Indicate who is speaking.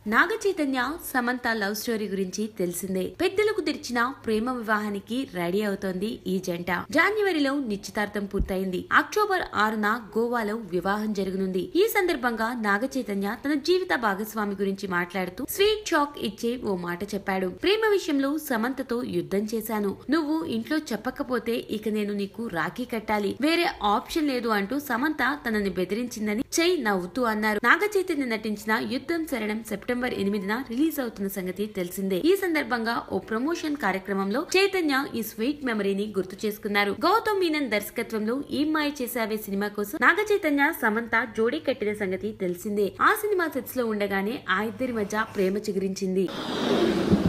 Speaker 1: నాగ Chaitanya Samantha love story గురించి తెలిసిందే పెద్దలకు తెరిచిన ప్రేమ వివాహానికి రెడీ అవుతోంది ఈ జంట జనవరిలో నిశ్చితార్థం పూర్తయింది అక్టోబర్ ఆరున గోవాలో వివాహం జరగనుంది ఈ సందర్భంగా నాగ చైతన్య తన జీవిత భాగస్వామి గురించి మాట్లాడుతూ స్వీట్ షాక్ ఇచ్చే ఓ మాట చెప్పాడు ప్రేమ విషయంలో సమంతతో యుద్ధం చేశాను నువ్వు ఇంట్లో చెప్పకపోతే ఇక నేను నీకు రాఖీ కట్టాలి వేరే ఆప్షన్ లేదు అంటూ సమంత తనని బెదిరించిందని చెయ్యి నవ్వుతూ అన్నారు నాగ చైతన్య నటించిన యుద్ధం శరణం సెప్టెంబర్ ఎనిమిదిన రిలీజ్ అవుతున్న సంగతి తెలిసిందే ఈ సందర్భంగా ఓ ప్రమోషన్ కార్యక్రమంలో చైతన్య ఈ స్వీట్ మెమరీని గుర్తు చేసుకున్నారు గౌతమ్ మీనన్ దర్శకత్వంలో ఈ మాయ చేసావే సినిమా కోసం నాగ చైతన్య సమంత జోడీ కట్టిన సంగతి తెలిసిందే ఆ సినిమా సెట్స్ లో ఉండగానే ఆ ఇద్దరి మధ్య ప్రేమ చిగురించింది